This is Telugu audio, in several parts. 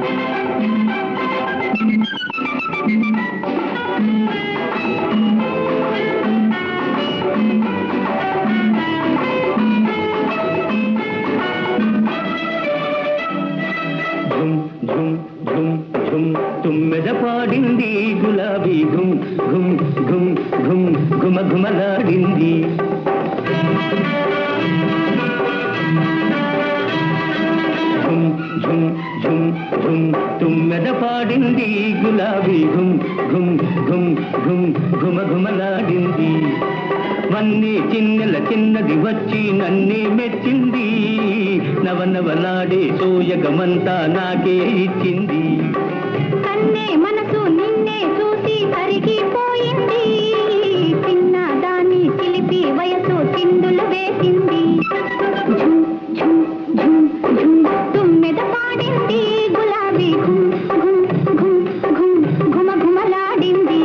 ఝుమ్ ఝుమ్ ఝుమ్ ఝుమ్ తుమ్మెద పాడింది గులాబీ ఘుమ్ ఘుమ్ ఘుమ్ ఘుమ్ ఘుమ ఘుమలాడింది ఝుమ్ ఝుమ్ ఝుమ్ ఝుమ్ తుమ్మెద పాడింది గులాబీ ఘుమ్ ఘుమ్ ఘుమ్ ఘుమ్ ఘుమ ఘుమలాడింది వన్నీ చిన్నెల చిన్నది వచ్చి నన్నే మెచ్చింది నవనవలాడే సోయగమంతా నాకే ఇచ్చింది కన్నే మనసు నిన్నే చూసి కరిగిపోయింది చిన్న దాన్ని చిలిపి వయసు చిందులు వేసింది ఝుమ్ ఝుమ్ ఝుమ్ ఝుమ్ తుమ్మెద పాడింది గులాబీ ఘుమ్ ఘుమ్ ఘుమ్ ఘుమ్ ఘుమ ఘుమలాడింది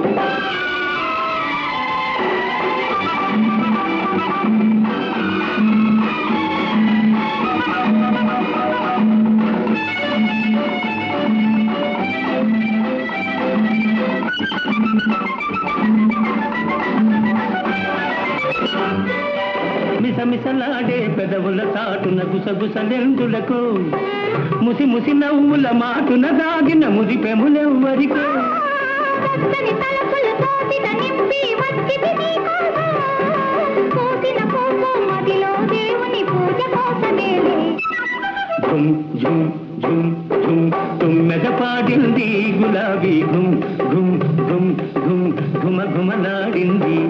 మిసమిసలాడే పెదవుల చాటున గుసగుసలెందులకు ముసి ముసి నవ్వుల మాటున దాగిన మురిపెములెవ్వరికో పచ్చని తలపులు తోసిన నింపి వచ్చింది నీకోసం పూసిన పువ్వు మదిలో దేవుని పూజ కోసమేలే ఝుమ్ ఝుమ్ ఝుమ్ ఝుమ్ తుమ్మెద పాడింది గులాబీ ఘుమ్ ఘుమ్ ఘుమ్ ఘుమ్ ఘుమ ఘుమలాడింది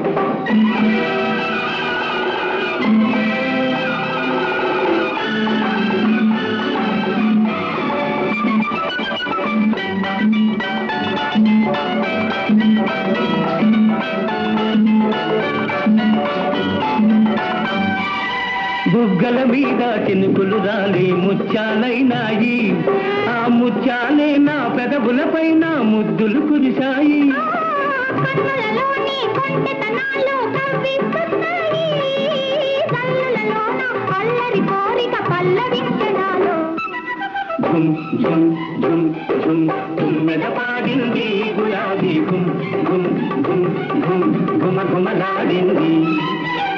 బుగ్గల మీద చినుకులు రాలి ముత్యాలైనాయి ఆ ముత్యాలే నా పెదవులపైన ముద్దులు కురిశాయి కన్నులలోని కొంటెతనాలు కవ్విస్తున్నాయి కన్నులలోన అల్లరి కోరిక పల్లవించడాలు ఝుమ్ ఝుమ్ ఝుమ్ ఝుమ్ తుమ్మెద పాడింది గులాబీ ఘుమ్ ఘుమ్ ఘుమ్ ఘుమ్ ఘుమ ఘుమలాడింది